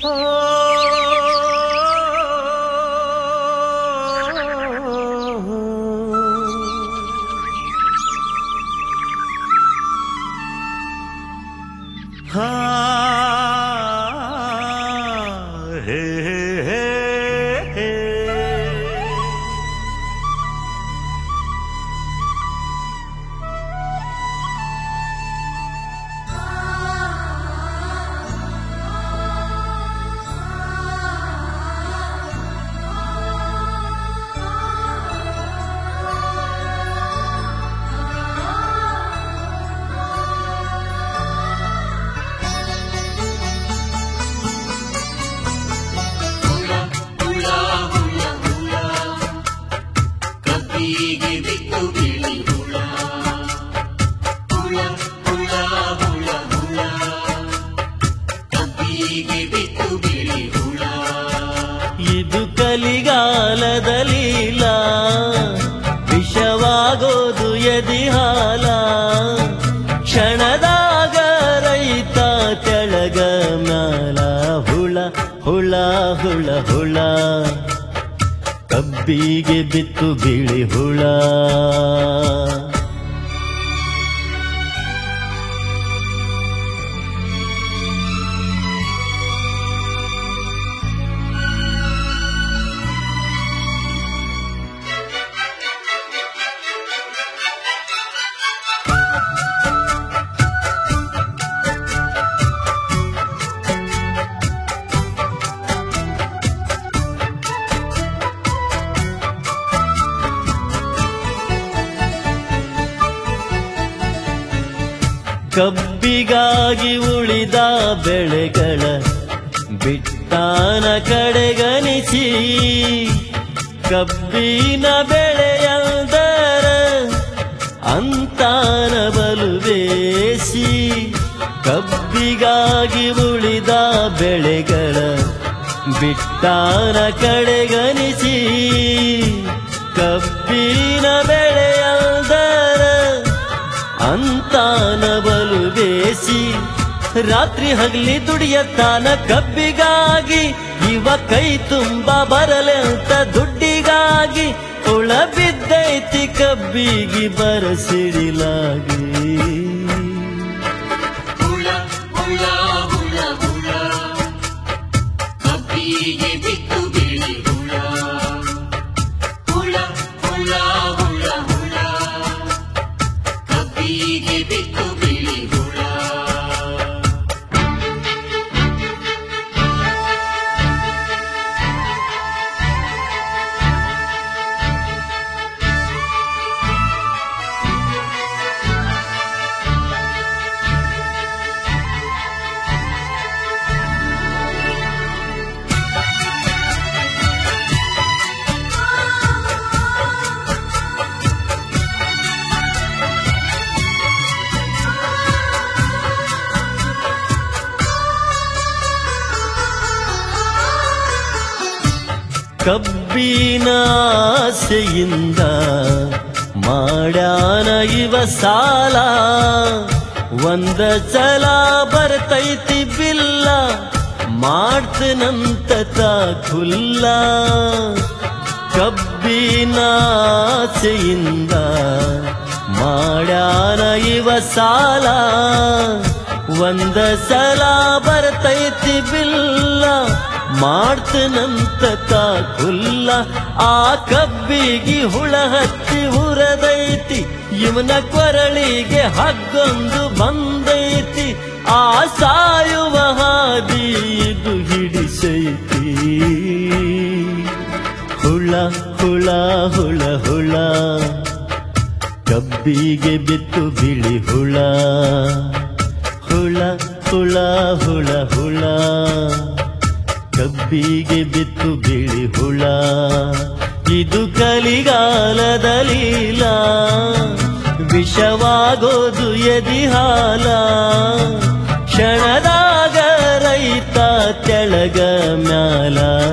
ಹಾ ಹೇ ಹೇ ಹೇ ಕಬ್ಬಿಗೆ ಬಿತ್ತು ಬಿಳಿ ಹುಳ ಹುಳ ಹುಳ ಹುಳ ಹುಳ ಕಬ್ಬಿಗೆ ಬಿತ್ತು ಬಿಳಿ ಹುಳ ಇದು ಕಲಿಗಾಲದ ಲೀಲ ವಿಷವಾಗೋದು ಎದಿ ಹಾಲ ಕ್ಷಣದಾಗ ರೈತ ತೆಳಗ ಮ್ಯಾಲ ಹುಳ ಹುಳ ಹುಳ ಹುಳ ಕಬ್ಬಿಗೆ ಬಿತ್ತು ಬಿಳಿ ಹುಳ ಕಬ್ಬಿಗಾಗಿ ಉಳಿದ ಬೆಳೆಗಳ ಬಿಟ್ಟಾನ ಕಡೆಗಣಿಸಿ ಕಬ್ಬಿನ ಬೆಳೆಯಲ್ದರ ಅಂತಾನ ಬಲು ಬೇಸಿ ಕಬ್ಬಿಗಾಗಿ ಉಳಿದ ಬೆಳೆಗಳ ಬಿಟ್ಟಾನ ಕಡೆಗಣಿಸಿ ಕಬ್ಬಿನ ಬೆಳೆಯಲ್ದರ ಅಂತಾನ ಬಲು ಬೇಸಿ ರಾತ್ರಿ ಹಗಲಿ ದುಡಿಯತ್ತಾನ ಕಬ್ಬಿಗಾಗಿ ಇವ ಕೈ ತುಂಬ ಬರಲೆಂತ ದುಡ್ಡಿಗಾಗಿ ಹುಳ ಬಿದ್ದೈತಿ ಕಬ್ಬಿಗಿ ಬರಸಿಡಿಲಾಗಿ ಹುಳ ಹುಳ ಹುಳ ಹುಳ ಕಬ್ಬಿಗೆ ಬಿತ್ತು ಬಿಳಿ ಹುಳ ಹುಳ ಹುಳ ಹುಳ ಹುಳ ಕಬ್ಬಿಗೆ ಬಿತ್ತು ಬಿಳಿ ಹುಳ ಕಬ್ಬಿನ ಆಸೆಯಿಂದ ಮಾಡ್ಯಾನ ಇವ ಸಾಲ ಒಂದ ಸಲ ಬರ್ತೈತಿ ಬಿಲ್ಲ ಮಾಡ್ತನಂತ ಖುಲ್ಲ ಕಬ್ಬಿನ ಆಸೆಯಿಂದ ಮಾಡ್ಯಾನ ಇವ ಸಾಲ ಒಂದ ಸಲ ಬರ್ತೈತಿ ಬಿಲ್ಲ ಮಾಡ್ತನಂತ ಖುಲ್ಲ ಆ ಕಬ್ಬಿಗಿ ಹುಳ ಹತ್ತಿ ಹುರದೈತಿ ಇವನ ಕೊರಳಿಗೆ ಹಗ್ಗೊಂದು ಬಂದೈತಿ ಆ ಸಾಯುವ ಹಾದಿ ಇದು ಹಿಡಿಸೈತಿ ಹುಳ ಹುಳ ಹುಳ ಹುಳ ಕಬ್ಬಿಗೆ ಬಿತ್ತು ಬಿಳಿ ಹುಳ ಹುಳ ಹುಳ ಹುಳ ಹುಳ ಕಬ್ಬಿಗೆ ಬಿತ್ತು ಬಿಳಿ ಹುಳ ಇದು ಕಲಿಗಾಲದ ಲೀಲ ವಿಷವಾಗೋದು ಎದಿ ಹಾಲ ಕ್ಷಣದಾಗ ರೈತ ತೆಳಗ ಮ್ಯಾಲ